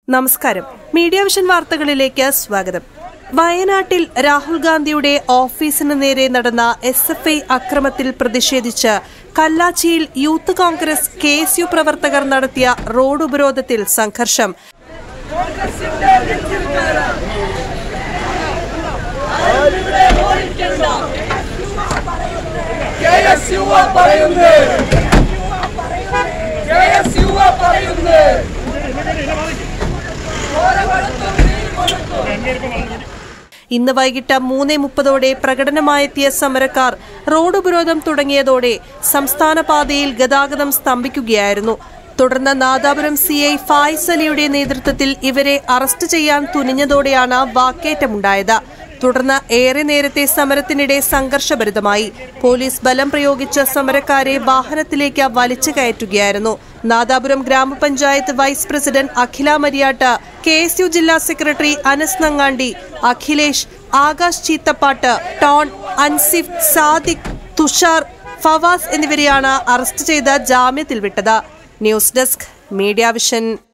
നമസ്കാരം media vision വാർത്തകളിലേക്ക് സ്വാഗതം വയനാട്ടിൽ രാഹുൽ ഗാന്ധിയുടെ ഓഫീസിന് നേരെ നടന്ന എസ് എഫ് ഐ അക്രമത്തിൽ പ്രതിഷേധിച്ച് കല്ലാച്ചിയിൽ youth Congress K S U പ്രവർത്തകർ നടത്തിയ റോഡ് ഉപരോധത്തിൽ സംഘർഷം KSUവ പറയുന്നു KSUവ പറയുന്നു ഇന്ന് വൈകിട്ട് മൂന്ന് മുപ്പതോടെ പ്രകടനമായെത്തിയ സമരക്കാർ റോഡ് ഉപരോധം തുടങ്ങിയതോടെ സംസ്ഥാന പാതയിൽ ഗതാഗതം സ്തംഭിക്കുകയായിരുന്നു തുടർന്ന് നാദാപുരം സി ഐ ഫായിസ് അലിയുടെ നേതൃത്വത്തിൽ ഇവരെ അറസ്റ്റ് ചെയ്യാൻ തുനിഞ്ഞതോടെയാണ് വാക്കേറ്റമുണ്ടായത് തുടർന്ന് ഏറെ നേരത്തെ സമരത്തിനിടെ സംഘർഷഭരിതമായി പോലീസ് ബലം പ്രയോഗിച്ച് സമരക്കാരെ വാഹനത്തിലേക്ക് വലിച്ചു കയറ്റുകയായിരുന്നു നാദാപുരം ഗ്രാമപഞ്ചായത്ത് vice president Akhila Mariyatt K S U ജില്ലാ സെക്രട്ടറി അനസ് നങ്ങാണ്ടി അഖിലേഷ് ആകാശ് ചീത്തപ്പാട്ട് ടോൺ അൻസിഫ് സാദിഖ് തുഷാർ ഫവാസ് എന്നിവരെയാണ് അറസ്റ്റ് ചെയ്ത് ജാമ്യത്തിൽ വിട്ടത് ന്യൂസ് ഡെസ്ക് മീഡിയ വിഷൻ